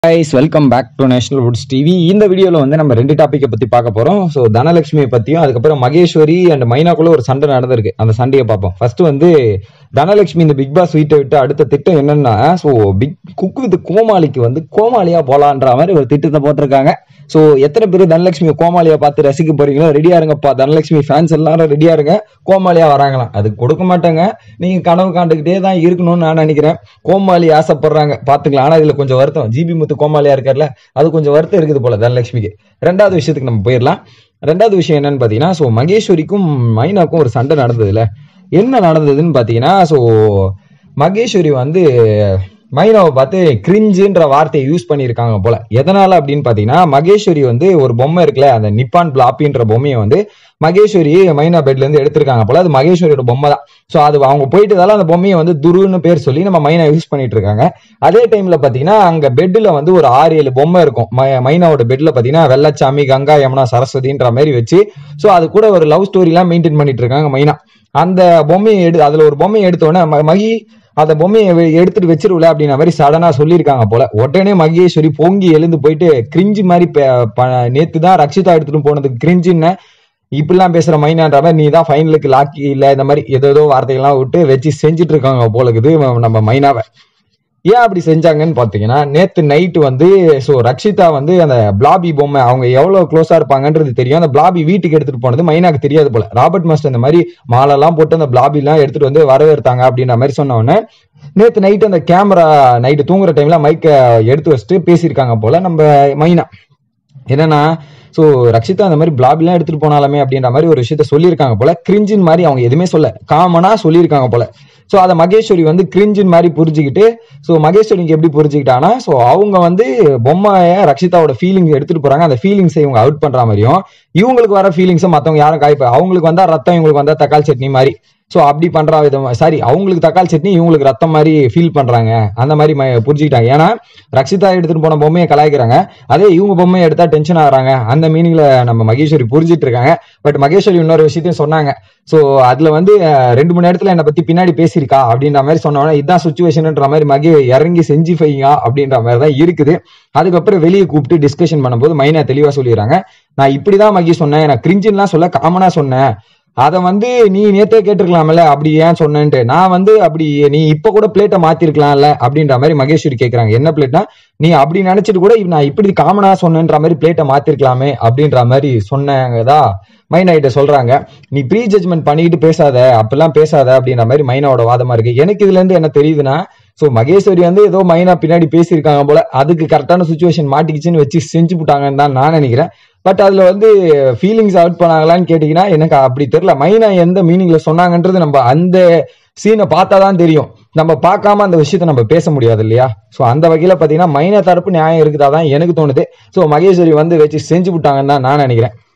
guys welcome back to National Woods TV இந்த வீடியோல வந்து நம்ம ரெண்டு டாப்பிக்கை பத்தி பார்க்க போறோம் ஸோ தனலட்சுமியை பத்தியும் அதுக்கப்புறம் மகேஸ்வரி அண்ட் மைனாக்குள்ள ஒரு சண்டை நடந்திருக்கு அந்த சண்டையை பார்ப்போம் ஃபர்ஸ்ட் வந்து தனலட்சுமி இந்த பிக் பாஸ் வீட்டை விட்டு அடுத்த திட்டம் என்னன்னா ஸோ பிக் குக் வித் கோமாளிக்கு வந்து கோமாளியா போலான்ற மாதிரி ஒரு திட்டத்தை போட்டிருக்காங்க ஸோ எத்தனை பேர் தனலட்சுமி கோமாளியா பார்த்து ரசிக்க போறீங்களோ ரெடியா இருங்கப்பா தனலட்சுமி ஃபேன்ஸ் எல்லாரும் ரெடியா இருங்க கோமாளியா வராங்களாம் அது கொடுக்க மாட்டாங்க நீங்க கனவு காண்டுகிட்டே தான் இருக்கணும்னு நான் நினைக்கிறேன் கோமாளி ஆசைப்படுறாங்க பாத்துக்கலாம் ஆனா இதுல கொஞ்சம் வருத்தம் ஜிபி முத்து கோமாளியா இருக்கார்ல அது கொஞ்சம் வருத்தம் இருக்குது போல தனலட்சுமிக்கு ரெண்டாவது விஷயத்துக்கு நம்ம போயிடலாம் ரெண்டாவது விஷயம் என்னன்னு பாத்தீங்கன்னா ஸோ மகேஸ்வரிக்கும் மைனாக்கும் ஒரு சண்டை நடந்ததுல என்ன நடந்ததுன்னு பாத்தீங்கன்னா ஸோ மகேஸ்வரி வந்து மைனாவை பார்த்து கிரிஞ்சுன்ற வார்த்தையை யூஸ் பண்ணியிருக்காங்க போல எதனால அப்படின்னு பாத்தீங்கன்னா மகேஸ்வரி வந்து ஒரு பொம்மை இருக்குல்ல அந்த நிப்பான் பிளாப்பின்ற பொம்மையை வந்து மகேஸ்வரி மைனா பெட்ல இருந்து எடுத்திருக்காங்க போல அது மகேஸ்வரியோட பொம்மை தான் ஸோ அது அவங்க போயிட்டதால அந்த பொம்மையை வந்து துருன்னு பேர் சொல்லி நம்ம மைனா யூஸ் பண்ணிட்டு இருக்காங்க அதே டைம்ல பாத்தீங்கன்னா அங்க பெட்ல வந்து ஒரு ஆறு ஏழு பொம்மை இருக்கும் ம- மைனாவோட பெட்ல பாத்தீங்கன்னா வெள்ளச்சாமி கங்கா யமுனா சரஸ்வதின்ற மாதிரி வச்சு ஸோ அது கூட ஒரு லவ் ஸ்டோரி எல்லாம் மெயின்டைன் பண்ணிட்டு இருக்காங்க மைனா அந்த பொம்மையை எடு அதுல ஒரு பொம்மையை எடுத்த உடனே ம- மகி அந்த பொம்மையை வெ- எடுத்துட்டு வச்சிருவல அப்படின்ற மாதிரி சடனா சொல்லியிருக்காங்க போல உடனே மகேஸ்வரி பொங்கி எழுந்து போயிட்டு கிரிஞ்சு மாதிரி பே- ப- நேத்து தான் ரக்ஷிதா எடுத்துட்டு போனதுக்கு கிரிஞ்சுன்னு இப்படிலாம் பேசுற மைனான்ற மாதிரி நீ தான் ஃபைனலுக்கு லாக்கி இல்ல இந்த மாதிரி ஏதோ ஏதோ வார்த்தைகள்லாம் விட்டு வச்சு செஞ்சுட்டு இருக்காங்க போல இருக்குது நம்ம மைனாவை ஏன் அப்படி செஞ்சாங்கன்னு பாத்தீங்கன்னா நேத்து நைட்டு வந்து ஸோ ரக்ஷிதா வந்து அந்த பிளாபி பொம்மை அவங்க எவ்வளவு க்ளோஸா இருப்பாங்கன்றது தெரியும் அந்த பிளாபி வீட்டுக்கு எடுத்துட்டு போனது மைனாக்கு தெரியாது போல ராபர்ட் மாஸ்டர் இந்த மாதிரி மாலெல்லாம் போட்டு அந்த பிளாபி எல்லாம் எடுத்துட்டு வந்து வரவேற்றாங்க அப்படின்ற மாதிரி சொன்ன உடனே நேத்து நைட்டு அந்த கேமரா நைட்டு தூங்குற டைம்ல மைக்க எடுத்து வச்சுட்டு பேசியிருக்காங்க போல நம்ம மைனா என்னன்னா ஸோ ரக்ஷிதா அந்த மாதிரி பிளாபிலாம் எடுத்துட்டு போனாலுமே அப்படின்ற மாதிரி ஒரு விஷயத்த சொல்லியிருக்காங்க போல கிரிஞ்சின் மாதிரி அவங்க எதுவுமே சொல்ல காமனா சொல்லியிருக்காங்க போல ஸோ அதை மகேஸ்வரி வந்து கிரிஞ்சின் மாதிரி புரிஞ்சுக்கிட்டு ஸோ மகேஸ்வரிக்கு எப்படி புரிஞ்சுக்கிட்டாங்கன்னா ஸோ அவங்க வந்து பொம்மைய ரக்ஷிதாவோட ஃபீலிங்ஸ் எடுத்துட்டு போறாங்க அந்த ஃபீலிங்ஸை இவங்க அவுட் பண்ற மாதிரியும் இவங்களுக்கு வர ஃபீலிங்ஸை மற்றவங்க யாரும் காய்ப்பா அவங்களுக்கு வந்தா ரத்தம் இவங்களுக்கு வந்தா தக்காளி சட்னி மாதிரி ஸோ அப்படி பண்ற விதம் சாரி அவங்களுக்கு தக்காளி சட்னி இவங்களுக்கு ரத்தம் மாதிரி ஃபீல் பண்றாங்க அந்த மாதிரி ம- புரிஞ்சுக்கிட்டாங்க ஏன்னா ரக்ஷிதா எடுத்துட்டு போன பொம்மையை கலாய்க்கிறாங்க அதே இவங்க பொம்மையை எடுத்தா டென்ஷன் ஆகுறாங்க அந்த மீனிங்ல நம்ம மகேஸ்வரி புரிஞ்சிட்டு இருக்காங்க பட் மகேஸ்வரி இன்னொரு விஷயத்தையும் சொன்னாங்க ஸோ அதுல வந்து அஹ், ரெண்டு மணி நேரத்துல என்னை பத்தி பின்னாடி பேசியிருக்கா அப்படின்ற மாதிரி சொன்னோன்னா இதுதான் சுச்சுவேஷன்ன்ற மாதிரி மகே இறங்கி செஞ்சு ஃபைங்க அப்படின்ற மாதிரி தான் இருக்குது அதுக்கப்புறம் வெளியே கூப்பிட்டு டிஸ்கஷன் பண்ணும்போது மைனா தெளிவா சொல்லிடுறாங்க நான் இப்படிதான் மகி சொன்னேன் நான் கிரிஞ்சின்லாம் சொல்ல காமனா சொன்னேன் அதை வந்து நீ நேத்தே கேட்டிருக்கலாம்ல அப்படி ஏன் சொன்னேன்ட்டு நான் வந்து அப்படி நீ இப்ப கூட பிளேட்டை மாத்திருக்கலாம்ல அப்படின்ற மாதிரி மகேஸ்வரி கேக்குறாங்க என்ன பிளேட்னா நீ அப்படி நினைச்சிட்டு கூட நான் இப்படி காமனா சொன்னேன்ற மாதிரி பிளேட்டை மாத்திருக்கலாமே அப்படின்ற மாதிரி சொன்னாங்கதா மைனா கிட்ட சொல்றாங்க நீ ப்ரீ ஜட்மெண்ட் பண்ணிக்கிட்டு பேசாத அப்பெல்லாம் பேசாத அப்படின்ற மாதிரி மைனாவோட வாதமா இருக்கு எனக்கு இதுல இருந்து என்ன தெரியுதுன்னா சோ மகேஸ்வரி வந்து ஏதோ மைனா பின்னாடி பேசியிருக்காங்க போல அதுக்கு கரெக்டான சுச்சுவேஷன் மாட்டிக்கிச்சுன்னு வச்சு செஞ்சு விட்டாங்கன்னு தான் நான் நினைக்கிறேன் பட் அதுல வந்து ஃபீலிங்ஸ் அவுட் பண்ணாங்களான்னு கேட்டீங்கன்னா எனக்கு அப்படி தெரியல மைனா எந்த மீனிங்ல சொன்னாங்கன்றது நம்ம அந்த சீனை பார்த்தா தான் தெரியும் நம்ம பார்க்காம அந்த விஷயத்த நம்ம பேச முடியாது இல்லையா ஸோ அந்த வகையில பாத்தீங்கன்னா மைனா தரப்பு நியாயம் இருக்குதா தான் எனக்கு தோணுது ஸோ மகேஸ்வரி வந்து வச்சு செஞ்சு விட்டாங்கன்னு தான் நான் நினைக்கிறேன்